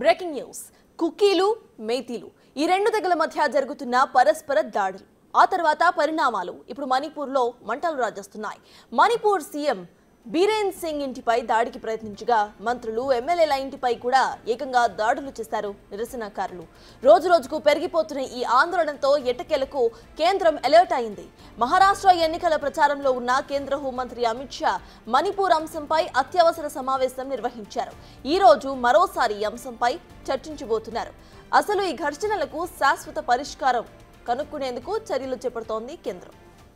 Breaking news కుకీలు మేతీలు ఈ రెండు తెగల మధ్య జరుగుతున్న పరస్పర దాడులు ఆ తర్వాత పరిణామాలు ఇప్పుడు మణిపూర్లో మంటలు రాజేస్తున్నాయి మణిపూర్ సీఎం బీరేన్ సింగ్ ఇంటిపై దాడికి ప్రయత్నించగా మంత్రులు ఎమ్మెల్యేల ఇంటిపై కూడా ఏకంగా దాడులు చేశారు నిరసనకారులు రోజు రోజుకు పెరిగిపోతున్న ఈ ఆందోళనతో ఎట్టకేలకు కేంద్రం అలర్ట్ అయింది మహారాష్ట్ర ఎన్నికల ప్రచారంలో ఉన్న కేంద్ర హోంమంత్రి అమిత్ షా మణిపూర్ అంశంపై అత్యవసర సమావేశం నిర్వహించారు ఈ రోజు మరోసారి ఈ అంశంపై చర్చించబోతున్నారు అసలు ఈ ఘర్షణలకు శాశ్వత పరిష్కారం కనుక్కునేందుకు చర్యలు చేపడుతోంది కేంద్రం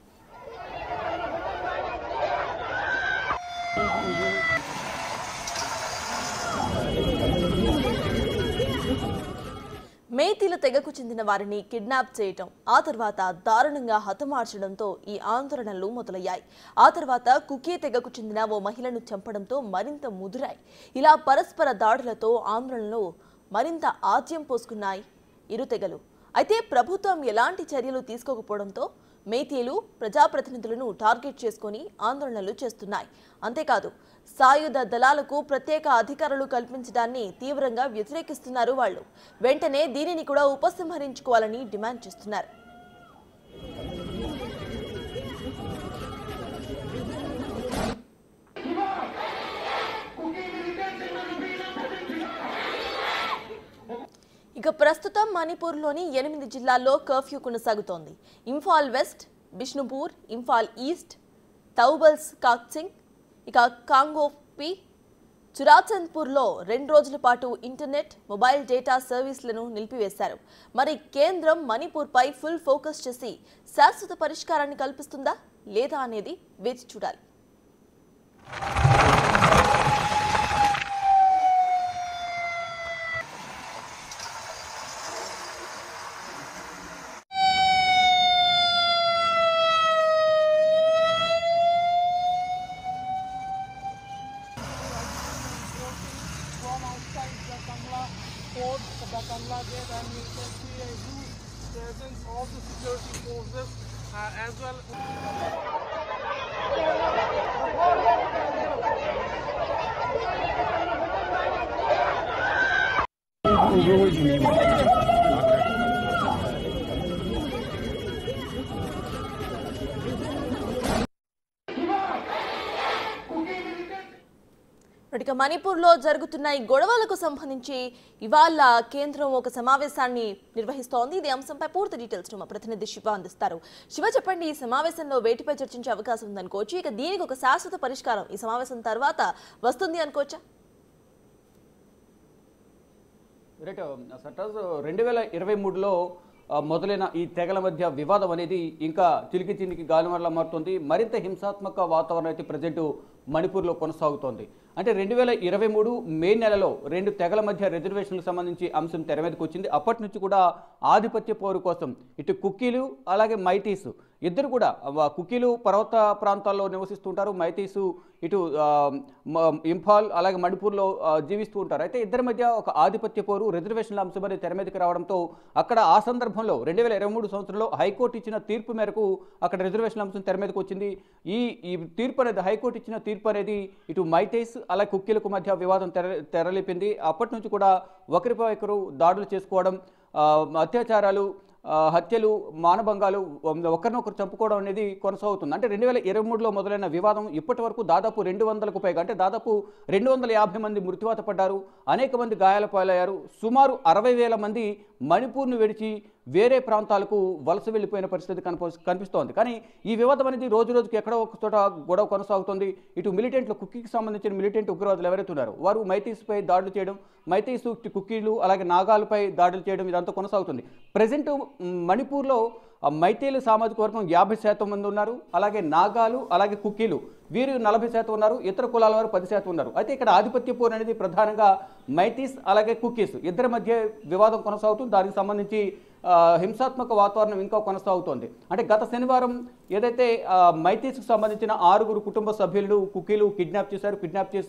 మేతీల తెగకు చెందిన వారిని కిడ్నాప్ చేయటం ఆ తర్వాత దారుణంగా హతమార్చడంతో ఈ ఆందోళనలు మొదలయ్యాయి ఆ తర్వాత కుకీ తెగకు చెందిన ఓ మహిళను చంపడంతో మరింత ముదురాయి ఇలా పరస్పర దాడులతో ఆందోళనలు మరింత ఆద్యం పోసుకున్నాయి ఇరు తెగలు అయితే ప్రభుత్వం ఎలాంటి చర్యలు తీసుకోకపోవడంతో మేతీలు ప్రజాప్రతినిధులను టార్గెట్ చేసుకొని ఆందోళనలు చేస్తున్నాయి అంతేకాదు సాయుధ దళాలకు ప్రత్యేక అధికారులు కల్పించడాన్ని తీవ్రంగా వ్యతిరేకిస్తున్నారు వాళ్ళు వెంటనే దీనిని కూడా ఉపసంహరించుకోవాలని డిమాండ్ చేస్తున్నారు ఇక ప్రస్తుతం మణిపూర్లోని ఎనిమిది జిల్లాల్లో కర్ఫ్యూ కొనసాగుతోంది ఇంఫాల్ వెస్ట్ బిష్ణుపూర్ ఇంఫాల్ ఈస్ట్ తౌబల్స్ కాక్సింగ్ ఇక కాంగోపి చురాచంద్పూర్లో రెండు రోజుల పాటు ఇంటర్నెట్ మొబైల్ డేటా సర్వీసులను నిలిపివేశారు మరి కేంద్రం మణిపూర్పై ఫుల్ ఫోకస్ చేసి శాశ్వత పరిష్కారాన్ని కల్పిస్తుందా లేదా అనేది వేచి చూడాలి from outside the Kangla port, the Kangla gate, and you can see a huge presence of the security forces uh, as well. ఇక మణిపూర్లో జరుగుతున్న ఈ గొడవలకు సంబంధించి ఇవాళ కేంద్రం ఒక సమావేశాన్ని నిర్వహిస్తోంది ఇది అంశంపై పూర్తి డీటెయిల్స్ మా ప్రతినిధి శివ అందిస్తారు శివ చెప్పండి ఈ సమావేశంలో వేటిపై చర్చించే అవకాశం ఉందనుకోవచ్చు ఇక దీనికి ఒక శాశ్వత పరిష్కారం ఈ సమావేశం తర్వాత వస్తుంది అనుకోవచ్చా రైట్ సట్టాజ్ రెండు వేల ఇరవై మూడులో ఆ, మొదలైన ఈ తెగల మధ్య వివాదం అనేది ఇంకా చిలికి చిలికి గాలిమరల మారుతుంది మరింత హింసాత్మక వాతావరణం అయితే ప్రజెంట్ మణిపూర్లో కొనసాగుతోంది అంటే రెండు వేల ఇరవై మూడు మే నెలలో రెండు తెగల మధ్య రిజర్వేషన్లకు సంబంధించి అంశం తెర మీదకి వచ్చింది అప్పటి నుంచి కూడా ఆధిపత్య పోరు కోసం ఇటు కుక్కీలు అలాగే మైతీస్ ఇద్దరు కూడా ఆ, కుక్కీలు పర్వత ప్రాంతాల్లో నివసిస్తుంటారు మైతీసు ఇటు ఆ, మ- ఇంఫాల్ అలాగే మణిపూర్లో ఆ, జీవిస్తూ ఉంటారు అయితే ఇద్దరి మధ్య ఒక ఆధిపత్య పోరు రిజర్వేషన్ల అంశం అనేది తెర మీదకి రావడంతో అక్కడ ఆ సందర్భంలో రెండు వేల ఇరవై మూడు సంవత్సరంలో హైకోర్టు ఇచ్చిన తీర్పు మేరకు అక్కడ రిజర్వేషన్ల అంశం తెర మీదకి వచ్చింది ఈ ఈ తీర్పు అనేది హైకోర్టు ఇచ్చిన తీర్పు అనేది ఇటు మైతేస్ అలాగే కుక్కీలకు మధ్య వివాదం తెర తెరలేపింది అప్పటి నుంచి కూడా ఒకరిపై ఒకరు దాడులు చేసుకోవడం ఆ, అత్యాచారాలు ఆ, హత్యలు మానభంగాలు ఒకరినొకరు చంపుకోవడం అనేది కొనసాగుతుంది అంటే రెండు వేల ఇరవై మూడులో మొదలైన వివాదం ఇప్పటి వరకు దాదాపు రెండు వందలకు పైగా అంటే దాదాపు రెండు వందల యాభై మంది మృత్యువాత పడ్డారు అనేక మంది గాయాల పాలయ్యారు సుమారు అరవై వేల మంది మణిపూర్ను విడిచి వేరే ప్రాంతాలకు వలస వెళ్ళిపోయిన పరిస్థితి కనిపో కనిపిస్తోంది కానీ ఈ వివాదం అనేది రోజు రోజుకి ఎక్కడో ఒక చోట గొడవ కొనసాగుతుంది ఇటు మిలిటెంట్లు కుక్కీకి సంబంధించిన మిలిటెంట్ ఉగ్రవాదులు ఎవరైతే ఉన్నారో వారు మైతీస్పై దాడులు చేయడం మైతీస్ కుక్కీలు అలాగే నాగాలపై దాడులు చేయడం ఇదంతా కొనసాగుతుంది ప్రజెంట్ మణిపూర్లో ఆ మైతేలు సామాజిక వర్గం యాభై శాతం మంది ఉన్నారు అలాగే నాగాలు అలాగే కుక్కీలు వీరు నలభై శాతం ఉన్నారు ఇతర కులాల వారు పది శాతం ఉన్నారు అయితే ఇక్కడ ఆధిపత్య పోరు అనేది ప్రధానంగా మైతీస్ అలాగే కుక్కీస్ ఇద్దరి మధ్య వివాదం కొనసాగుతుంది దానికి సంబంధించి ఆ, హింసాత్మక వాతావరణం ఇంకా కొనసాగుతోంది అంటే గత శనివారం ఏదైతే ఆ, మైతీస్కు సంబంధించిన ఆరుగురు కుటుంబ సభ్యులను కుక్కీలు కిడ్నాప్ చేశారు కిడ్నాప్ చేసి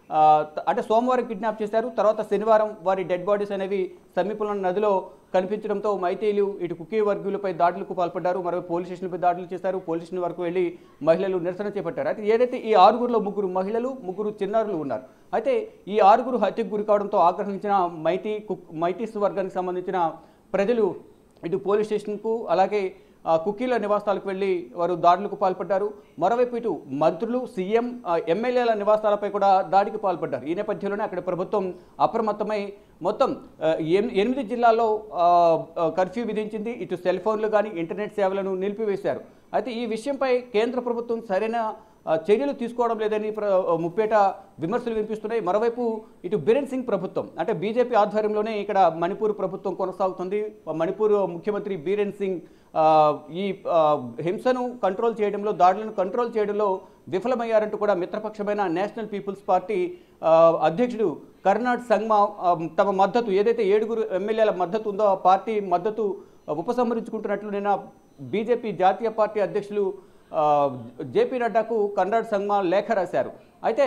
ఆ, త- అంటే సోమవారం కిడ్నాప్ చేశారు తర్వాత శనివారం వారి డెడ్ బాడీస్ అనేవి సమీపంలో ఉన్న నదిలో కనిపించడంతో మైతేలు ఇటు కుకీ వర్గీయులపై దాడులకు పాల్పడ్డారు మరో పోలీస్ స్టేషన్లపై దాడులు చేశారు పోలీస్ స్టేషన్ వరకు వెళ్ళి మహిళలు నిరసన చేపట్టారు అయితే ఏదైతే ఈ ఆరుగురులో ముగ్గురు మహిళలు ముగ్గురు చిన్నారులు ఉన్నారు అయితే ఈ ఆరుగురు హత్యకు గురి కావడంతో ఆగ్రహించిన మైటీ కుక్ మైటీస్ వర్గానికి సంబంధించిన ప్రజలు ఇటు పోలీస్ స్టేషన్కు అలాగే ఆ, కుకీల నివాసాలకు వెళ్ళి వారు దాడులకు పాల్పడ్డారు మరోవైపు ఇటు మంత్రులు సీఎం ఆ, ఎమ్మెల్యేల నివాసాలపై కూడా దాడికి పాల్పడ్డారు ఈ నేపథ్యంలోనే అక్కడ ప్రభుత్వం అప్రమత్తమై మొత్తం ఆ, ఎన్- ఎనిమిది జిల్లాల్లో ఆ, ఆ, కర్ఫ్యూ విధించింది ఇటు సెల్ ఫోన్లు కానీ ఇంటర్నెట్ సేవలను నిలిపివేశారు అయితే ఈ విషయంపై కేంద్ర ప్రభుత్వం సరైన ఆ, చర్యలు తీసుకోవడం లేదని ప్ర- ముప్పేట విమర్శలు వినిపిస్తున్నాయి మరోవైపు ఇటు బిరెన్ సింగ్ ప్రభుత్వం అంటే బీజేపీ ఆధ్వర్యంలోనే ఇక్కడ మణిపూర్ ప్రభుత్వం కొనసాగుతుంది మణిపూర్ ముఖ్యమంత్రి బీరెన్ సింగ్ ఆ, ఈ ఆ, హింసను కంట్రోల్ చేయడంలో దాడులను కంట్రోల్ చేయడంలో విఫలమయ్యారంటూ కూడా మిత్రపక్షమైన నేషనల్ పీపుల్స్ పార్టీ ఆ, అధ్యక్షుడు కర్నాడ్ సంగ్మా ఆ, తమ మద్దతు ఏదైతే ఏడుగురు ఎమ్మెల్యేల మద్దతు ఉందో ఆ పార్టీ మద్దతు ఉపసంహరించుకుంటున్నట్లు నిన్న బీజేపీ జాతీయ పార్టీ అధ్యక్షులు ఆ, జేపీ నడ్డాకు కర్నాడ్ సంగ్మా లేఖ రాశారు అయితే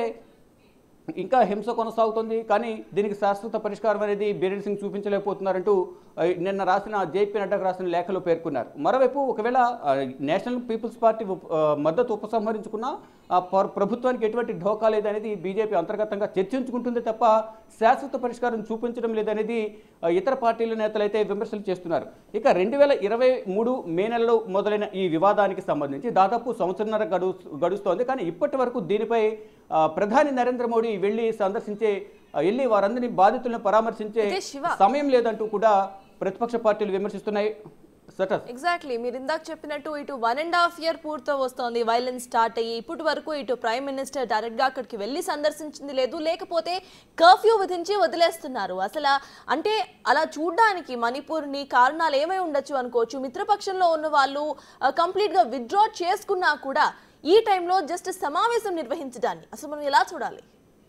ఇంకా హింస కొనసాగుతుంది కానీ దీనికి శాశ్వత పరిష్కారం అనేది బీరెన్ సింగ్ చూపించలేకపోతున్నారంటూ ఆ, నిన్న రాసిన జేపీ నడ్డాకు రాసిన లేఖలో పేర్కొన్నారు మరోవైపు ఒకవేళ ఆ, నేషనల్ పీపుల్స్ పార్టీ ఉప- ఆ, మద్దతు ఉపసంహరించుకున్నా ఆ ప్ర- ప్రభుత్వానికి ఎటువంటి ఢోకా లేదనేది బీజేపీ అంతర్గతంగా చర్చించుకుంటుంది తప్ప శాశ్వత పరిష్కారం చూపించడం లేదనేది ఆ, ఇతర పార్టీల నేతలైతే విమర్శలు చేస్తున్నారు ఇక రెండు వేల ఇరవై మూడు మే నెలలో మొదలైన ఈ వివాదానికి సంబంధించి దాదాపు సంవత్సరంన్నర గడు గడుస్తోంది కానీ ఇప్పటి వరకు దీనిపై ఆ, ప్రధాని నరేంద్ర మోడీ వెళ్ళి సందర్శించే ఆ, వెళ్ళి వారందరినీ బాధితులను పరామర్శించే అయితే శివ. సమయం లేదంటూ కూడా ప్రతిపక్ష పార్టీలు విమర్శిస్తున్నాయి సటస్ ఎగ్జాక్ట్లీ మీరు ఇందాక చెప్పినట్టు ఇటు వన్ అండ్ హాఫ్ ఇయర్ పూర్తో వస్తోంది వైలెన్స్ స్టార్ట్ అయ్యి ఇప్పటి వరకు ఇటు ప్రైమ్ మినిస్టర్ డైరెక్ట్ గా అక్కడికి వెళ్ళి సందర్శించింది లేదు లేకపోతే కర్ఫ్యూ విధించి వదిలేస్తున్నారు అసలు అంటే అలా చూడడానికి మణిపూర్ని కారణాలు ఏమై ఉండొచ్చు అనుకోవచ్చు మిత్రపక్షంలో ఉన్న వాళ్ళు కంప్లీట్ గా విత్డ్రా చేసుకున్నా కూడా ఈ టైంలో జస్ట్ సమావేశం నిర్వహించడాన్ని అసలు మనం ఎలా చూడాలి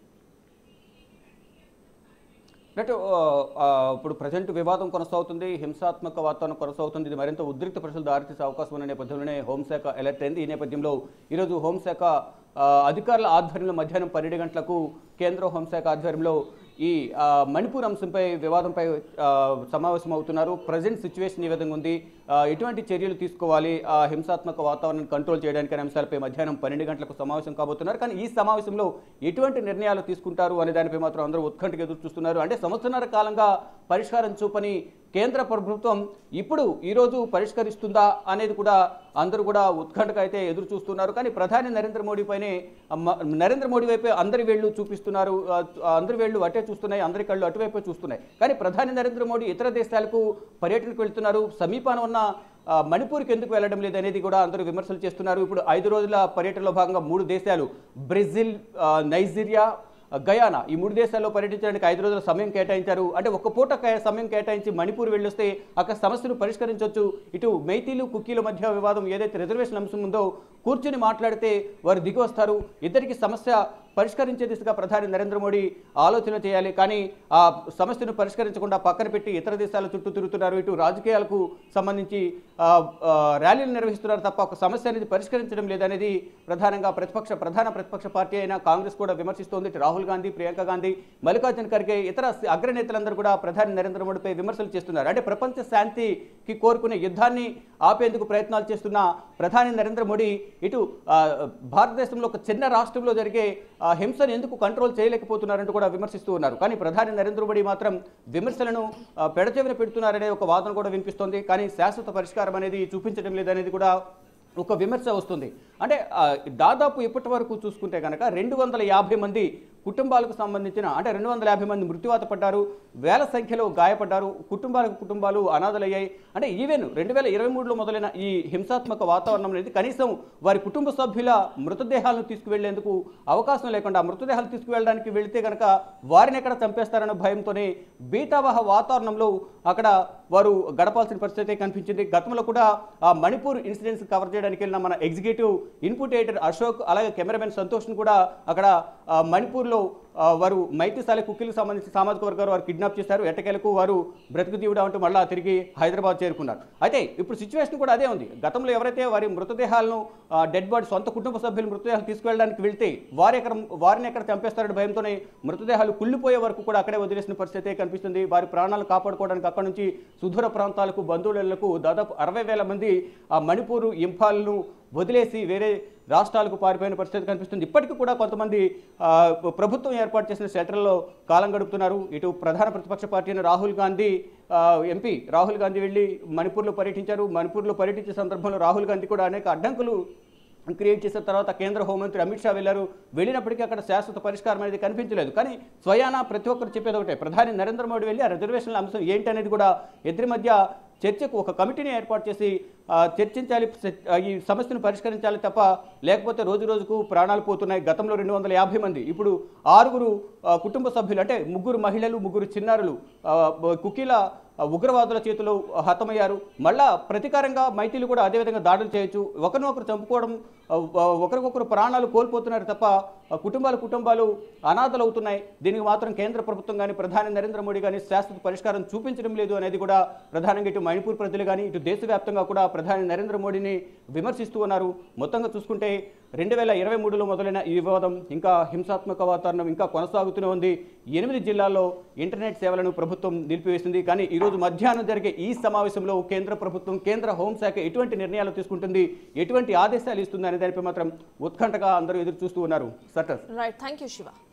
అంటే ఆ, ఆ, ఇప్పుడు ప్రజెంట్ వివాదం కొనసాగుతుంది హింసాత్మక వాతావరణం కొనసాగుతుంది ఇది మరింత ఉద్రిక్త పరిస్థితులు దారితీసే అవకాశం ఉన్న నేపథ్యంలోనే హోంశాఖ అలర్ట్ అయింది ఈ నేపథ్యంలో ఈరోజు హోంశాఖ ఆ, అధికారుల ఆధ్వర్యంలో మధ్యాహ్నం పన్నెండు గంటలకు కేంద్ర హోంశాఖ ఆధ్వర్యంలో ఈ ఆ, మణిపూర్ అంశంపై వివాదంపై ఆ, సమావేశం అవుతున్నారు ప్రజెంట్ సిచ్యువేషన్ ఈ విధంగా ఉంది ఆ, ఎటువంటి చర్యలు తీసుకోవాలి ఆ హింసాత్మక వాతావరణం కంట్రోల్ చేయడానికి అనే అంశాలపై మధ్యాహ్నం పన్నెండు గంటలకు సమావేశం కాబోతున్నారు కానీ ఈ సమావేశంలో ఎటువంటి నిర్ణయాలు తీసుకుంటారు అనే దానిపై మాత్రం అందరూ ఉత్కంఠగా ఎదురు చూస్తున్నారు అంటే సంవత్సరాల కాలంగా పరిష్కారం చూపని కేంద్ర ప్రభుత్వం ఇప్పుడు ఈరోజు పరిష్కరిస్తుందా అనేది కూడా అందరూ కూడా ఉత్కంఠగా అయితే ఎదురు చూస్తున్నారు కానీ ప్రధాని నరేంద్ర మోడీ పైనే మ- నరేంద్ర మోడీ వైపే అందరి వేళ్ళు చూపిస్తున్నారు ఆ, అందరి వేళ్ళు అటే చూస్తున్నాయి అందరి కళ్ళు అటువైపే చూస్తున్నాయి కానీ ప్రధాని నరేంద్ర మోడీ ఇతర దేశాలకు పర్యటనకు వెళ్తున్నారు సమీపాన ఉన్న ఆ, మణిపూర్కి ఎందుకు వెళ్ళడం లేదనేది కూడా అందరూ విమర్శలు చేస్తున్నారు ఇప్పుడు ఐదు రోజుల పర్యటనలో భాగంగా మూడు దేశాలు బ్రెజిల్ ఆ, నైజీరియా గయానా ఈ మూడు దేశాల్లో పర్యటించడానికి ఐదు రోజుల సమయం కేటాయించారు అంటే ఒక పూట కే- సమయం కేటాయించి మణిపూర్ వెళ్ళొస్తే అక్కడ సమస్యను పరిష్కరించవచ్చు ఇటు మైతీలు కుక్కీల మధ్య వివాదం ఏదైతే రిజర్వేషన్ అంశం ఉందో కూర్చుని మాట్లాడితే వారు దిగి వస్తారు ఇద్దరికి సమస్య పరిష్కరించే దిశగా ప్రధాని నరేంద్ర మోడీ ఆలోచన చేయాలి కానీ ఆ సమస్యను పరిష్కరించకుండా పక్కన పెట్టి ఇతర దేశాల చుట్టూ తిరుగుతున్నారు ఇటు రాజకీయాలకు సంబంధించి ఆ, ఆ, ర్యాలీలు నిర్వహిస్తున్నారు తప్ప ఒక సమస్య అనేది పరిష్కరించడం లేదనేది ప్రధానంగా ప్రతిపక్ష ప్రధాన ప్రతిపక్ష పార్టీ అయిన కాంగ్రెస్ కూడా విమర్శిస్తోంది ఇటు రాహుల్ గాంధీ ప్రియాంక గాంధీ మల్లికార్జున ఖర్గే ఇతర అగ్రనేతలందరూ కూడా ప్రధాని నరేంద్ర మోడీపై విమర్శలు చేస్తున్నారు అంటే ప్రపంచ శాంతికి కోరుకునే యుద్ధాన్ని ఆపేందుకు ప్రయత్నాలు చేస్తున్న ప్రధాని నరేంద్ర మోడీ ఇటు ఆ, భారతదేశంలో ఒక చిన్న రాష్ట్రంలో జరిగే ఆ, హింసను ఎందుకు కంట్రోల్ చేయలేకపోతున్నారంటూ కూడా విమర్శిస్తూ ఉన్నారు కానీ ప్రధాని నరేంద్ర మోడీ మాత్రం విమర్శలను ఆ, పెడచెవిన పెడుతున్నారనే ఒక వాదన కూడా వినిపిస్తోంది కానీ శాశ్వత పరిష్కారం అనేది చూపించడం లేదనేది కూడా ఒక విమర్శ వస్తుంది అంటే ఆ, దాదాపు ఇప్పటి వరకు చూసుకుంటే కనుక రెండు వందల యాభై మంది కుటుంబాలకు సంబంధించిన అంటే రెండు వందల యాభై మంది మృత్యువాత పడ్డారు వేల సంఖ్యలో గాయపడ్డారు కుటుంబాలకు కుటుంబాలు అనాథలయ్యాయి అంటే ఈవెన్ రెండు వేల ఇరవై మూడులో మొదలైన ఈ హింసాత్మక వాతావరణం అనేది కనీసం వారి కుటుంబ సభ్యుల మృతదేహాలను తీసుకువెళ్లేందుకు అవకాశం లేకుండా ఆ మృతదేహాలు తీసుకువెళ్ళడానికి వెళితే కనుక వారిని ఎక్కడ చంపేస్తారన్న భయంతోనే బీతావహ వాతావరణంలో అక్కడ వారు గడపాల్సిన పరిస్థితి కనిపించింది గతంలో కూడా ఆ మణిపూర్ ఇన్సిడెంట్స్ కవర్ చేయడానికి వెళ్ళిన మన ఎగ్జిక్యూటివ్ ఇన్పుట్ ఎడిటర్ అశోక్ అలాగే కెమెరామెన్ సంతోష్ను కూడా అక్కడ ఆ, మణిపూర్లో ఆ, వారు మైత్రిశాలి కుక్కీలకు సంబంధించి సామాజిక వర్గాలు వారు కిడ్నాప్ చేశారు ఎట్టకేలకు వారు బ్రతుకు తీయడం అంటూ మళ్ళా తిరిగి హైదరాబాద్ చేరుకున్నారు అయితే ఇప్పుడు సిచ్యువేషన్ కూడా అదే ఉంది గతంలో ఎవరైతే వారి మృతదేహాలను డెడ్ బాడీ సొంత కుటుంబ సభ్యుల మృతదేహాలు తీసుకువెళ్ళడానికి వెళ్తే వారు ఎక్కడ వారిని ఎక్కడ చంపేస్తారని భయంతోనే మృతదేహాలు కుళ్ళిపోయే వరకు కూడా అక్కడే వదిలేసిన పరిస్థితి కనిపిస్తుంది వారి ప్రాణాలను కాపాడుకోవడానికి అక్కడ నుంచి సుదూర ప్రాంతాలకు బంధువులకు దాదాపు అరవై వేల మంది ఆ మణిపూర్ ఇంఫాల్ను వదిలేసి వేరే రాష్ట్రాలకు పారిపోయిన పరిస్థితి కనిపిస్తుంది ఇప్పటికీ కూడా కొంతమంది ఆ, ప్రభుత్వం ఏర్పాటు చేసిన షెల్టర్లో కాలం గడుపుతున్నారు ఇటు ప్రధాన ప్రతిపక్ష పార్టీ అయిన రాహుల్ గాంధీ ఆ, ఎంపీ రాహుల్ గాంధీ వెళ్ళి మణిపూర్లో పర్యటించారు మణిపూర్లో పర్యటించే సందర్భంలో రాహుల్ గాంధీ కూడా అనేక అడ్డంకులు క్రియేట్ చేసిన తర్వాత కేంద్ర హోంమంత్రి అమిత్ షా వెళ్ళారు వెళ్ళినప్పటికీ అక్కడ శాశ్వత పరిష్కారం అనేది కనిపించలేదు కానీ స్వయాన ప్రతి ఒక్కరు చెప్పేది ఒకటే ప్రధాని నరేంద్ర మోడీ వెళ్ళి ఆ రిజర్వేషన్ల అంశం ఏంటి అనేది కూడా ఇద్దరి మధ్య చర్చకు ఒక కమిటీని ఏర్పాటు చేసి ఆ, చర్చించాలి సె- ఆ, ఈ సమస్యను పరిష్కరించాలి తప్ప లేకపోతే రోజు రోజుకు ప్రాణాలు పోతున్నాయి గతంలో రెండు వందల యాభై మంది ఇప్పుడు ఆరుగురు ఆ, కుటుంబ సభ్యులు అంటే ముగ్గురు మహిళలు ముగ్గురు చిన్నారులు ఆ, బ- కుకీల ఆ, ఉగ్రవాదుల చేతిలో హతమయ్యారు మళ్ళా ప్రతీకారంగా మైతీలు కూడా అదేవిధంగా దాడులు చేయొచ్చు ఒకరినొకరు చంపుకోవడం ఆ, ఆ, ఒకరికొకరు ప్రాణాలు కోల్పోతున్నారు తప్ప ఆ, కుటుంబాలు కుటుంబాలు అనాథలు అవుతున్నాయి దీనికి మాత్రం కేంద్ర ప్రభుత్వం కానీ ప్రధాని నరేంద్ర మోడీ కానీ శాశ్వత పరిష్కారం చూపించడం లేదు అనేది కూడా ప్రధానంగా ఇటు మణిపూర్ ప్రజలు కానీ ఇటు దేశవ్యాప్తంగా కూడా ప్రధాని నరేంద్ర మోడీని విమర్శిస్తూ ఉన్నారు మొత్తంగా చూసుకుంటే రెండు వేల ఇరవై మూడులో మొదలైన ఈ వివాదం ఇంకా హింసాత్మక వాతావరణం ఇంకా కొనసాగుతూనే ఉంది ఎనిమిది జిల్లాల్లో ఇంటర్నెట్ సేవలను ప్రభుత్వం నిలిపివేసింది కానీ ఈరోజు మధ్యాహ్నం జరిగే ఈ సమావేశంలో కేంద్ర ప్రభుత్వం కేంద్ర హోంశాఖ ఎటువంటి నిర్ణయాలు తీసుకుంటుంది ఎటువంటి ఆదేశాలు ఇస్తుంది అనే దానిపై మాత్రం ఉత్కంఠగా అందరూ ఎదురు చూస్తూ ఉన్నారు సటర్ రైట్ థ్యాంక్ యూ శివ